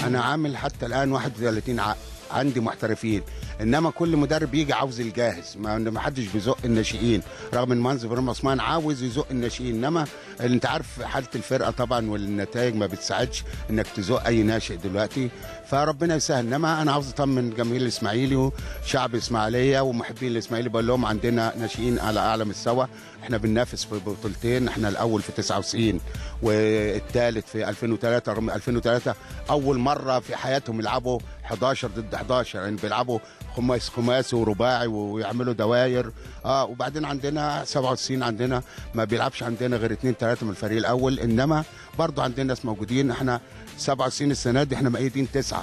انا عامل حتى الان 31 عقد عندي محترفين انما كل مدرب يجي عاوز الجاهز ما ما حدش بيزق الناشئين رغم ان مهندس ابراهيم عثمان عاوز يزق الناشئين انما انت عارف حاله الفرقه طبعا والنتائج ما بتساعدش انك تزق اي ناشئ دلوقتي فربنا يسهل انما انا عاوز اطمن جماهير الاسماعيلي وشعب اسماعيليه ومحبين الاسماعيلي بقول لهم عندنا ناشئين على اعلى مستوى احنا بننافس في بطولتين احنا الاول في 99 والثالث في 2003 رغم 2003 اول مره في حياتهم يلعبوا 11 ضد 11 يعني بيلعبوا خماس خماسي ورباعي ويعملوا دواير اه وبعدين عندنا 97 عندنا ما بيلعبش عندنا غير اثنين ثلاثه من الفريق الاول انما برضو عندنا ناس موجودين احنا 97 السنه دي احنا مقيدين تسعه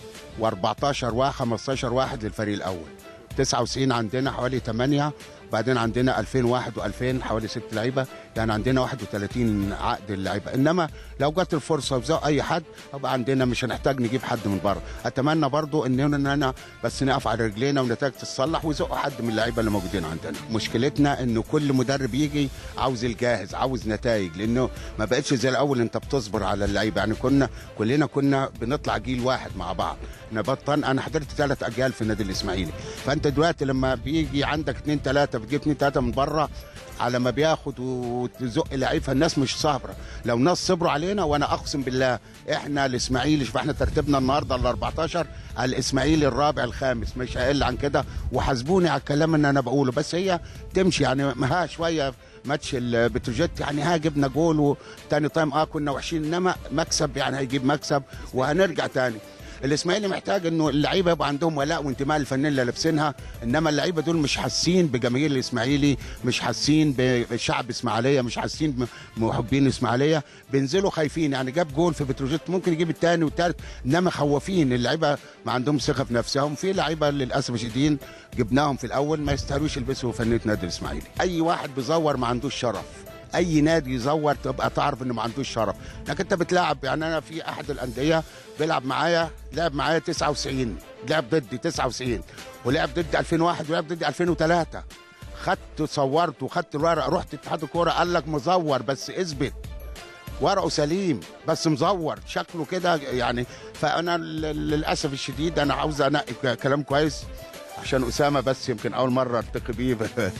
و14 واحد 15 واحد للفريق الاول 99 عندنا حوالي 8 وبعدين عندنا 2001 و2000 حوالي ست لعيبه يعني عندنا 31 عقد اللعيبه انما لو جت الفرصه وزق اي حد يبقى عندنا مش هنحتاج نجيب حد من بره اتمنى برضو اننا انا بس نقف على رجلينا ونتائج تصلح ويزقوا حد من اللعيبه اللي موجودين عندنا مشكلتنا انه كل مدرب يجي عاوز الجاهز عاوز نتائج لانه ما بقتش زي الاول انت بتصبر على اللعيبه يعني كنا كلنا كنا بنطلع جيل واحد مع بعض انا بطن انا حضرت ثلاث اجيال في النادي الاسماعيلي فانت دلوقتي لما بيجي عندك اثنين ثلاثه بتجيب اثنين ثلاثه من بره على ما بياخد وتزق لعيب فالناس مش صابره لو ناس صبروا علينا وانا اقسم بالله احنا الاسماعيلي شوف احنا ترتيبنا النهارده ال 14 الاسماعيلي الرابع الخامس مش هقل عن كده وحاسبوني على الكلام اللي انا بقوله بس هي تمشي يعني ها شويه ماتش البتروجيت يعني ها جبنا جول وتاني تايم اه كنا وحشين انما مكسب يعني هيجيب مكسب وهنرجع تاني الاسماعيلي محتاج انه اللعيبه يبقى عندهم ولاء وانتماء للفنانين اللي لابسينها انما اللعيبه دول مش حاسين بجماهير الاسماعيلي مش حاسين بشعب اسماعيليه مش حاسين بمحبين الاسماعيليه بينزلوا خايفين يعني جاب جول في بتروجيت ممكن يجيب الثاني والثالث انما خوافين اللعيبه ما عندهم ثقه في نفسهم في لعيبه للاسف الشديد جبناهم في الاول ما يستاهلوش يلبسوا فنيه نادي الاسماعيلي اي واحد بيزور ما عندوش شرف اي نادي يزور تبقى تعرف انه ما عندوش شرف لكن انت بتلعب يعني انا في احد الانديه بيلعب معايا لعب معايا 99 لعب ضدي 99 ولعب ضدي 2001 ولعب ضدي 2003 خدت صورت وخدت الورق رحت اتحاد الكوره قال لك مزور بس اثبت ورقه سليم بس مزور شكله كده يعني فانا للاسف الشديد انا عاوز انقي كلام كويس عشان اسامه بس يمكن اول مره التقي بيه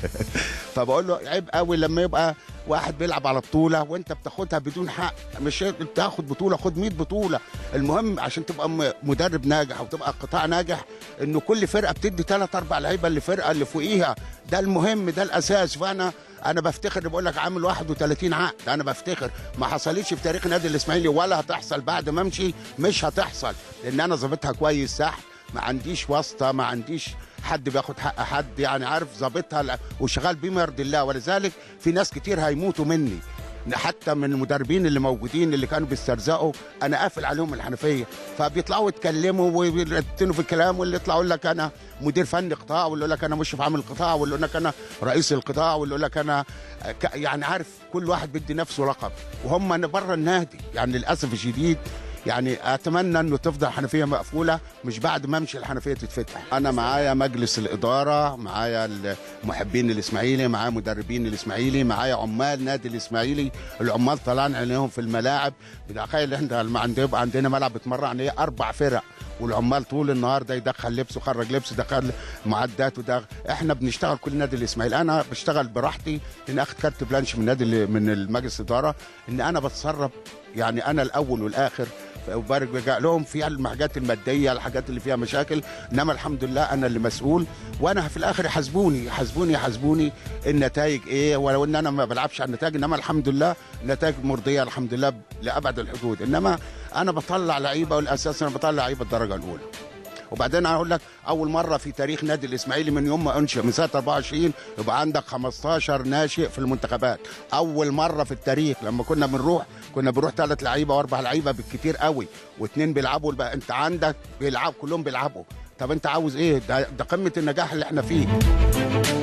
فبقول له عيب قوي لما يبقى واحد بيلعب على بطوله وانت بتاخدها بدون حق مش تاخد بطوله خد 100 بطوله المهم عشان تبقى مدرب ناجح وتبقى قطاع ناجح انه كل فرقه بتدي ثلاث اربع لعيبه للفرقه اللي فوقيها ده المهم ده الاساس فانا انا بفتخر بقول لك عامل 31 عقد انا بفتخر ما حصلتش في تاريخ النادي الاسماعيلي ولا هتحصل بعد ما امشي مش هتحصل لان انا ظابطها كويس تحت ما عنديش واسطه ما عنديش حد بياخد حق حد يعني عارف ظابطها وشغال بما يرضي الله ولذلك في ناس كتير هيموتوا مني حتى من المدربين اللي موجودين اللي كانوا بيسترزقوا انا قافل عليهم الحنفيه فبيطلعوا يتكلموا ويرتنوا في الكلام واللي يطلع يقول لك انا مدير فني قطاع واللي يقول لك انا مشرف عامل القطاع واللي يقول لك انا رئيس القطاع واللي يقول لك انا يعني عارف كل واحد بيدي نفسه لقب وهم بره النادي يعني للاسف الشديد يعني اتمنى انه تفضل الحنفيه مقفوله مش بعد ما امشي الحنفيه تتفتح انا معايا مجلس الاداره معايا محبين الاسماعيلي معايا مدربين الاسماعيلي معايا عمال نادي الاسماعيلي العمال طالعين عينيهم في الملاعب تخيل احنا لما عندنا عندنا ملعب بتمرن عليه اربع فرق والعمال طول النهار ده يدخل لبس وخرج لبس دخل معدات وده احنا بنشتغل كل نادي الاسماعيلي انا بشتغل براحتي ان اخد كارت بلانش من نادي من المجلس الاداره ان انا بتصرف يعني انا الاول والاخر وبرجع لهم في الحاجات الماديه الحاجات اللي فيها مشاكل انما الحمد لله انا اللي مسؤول وانا في الاخر يحاسبوني يحاسبوني يحاسبوني النتائج ايه ولو ان انا ما بلعبش على النتائج انما الحمد لله نتائج مرضيه الحمد لله لابعد الحدود انما انا بطلع لعيبه والاساس انا بطلع لعيبه الدرجه الاولى وبعدين اقول لك اول مره في تاريخ نادي الاسماعيلي من يوم ما انشئ من سنه 24 يبقى عندك 15 ناشئ في المنتخبات اول مره في التاريخ لما كنا بنروح كنا بنروح ثلاث لعيبه واربع لعيبه بالكتير قوي واثنين بيلعبوا بقى انت عندك بيلعب كلهم بيلعبوا طب انت عاوز ايه ده, ده قمه النجاح اللي احنا فيه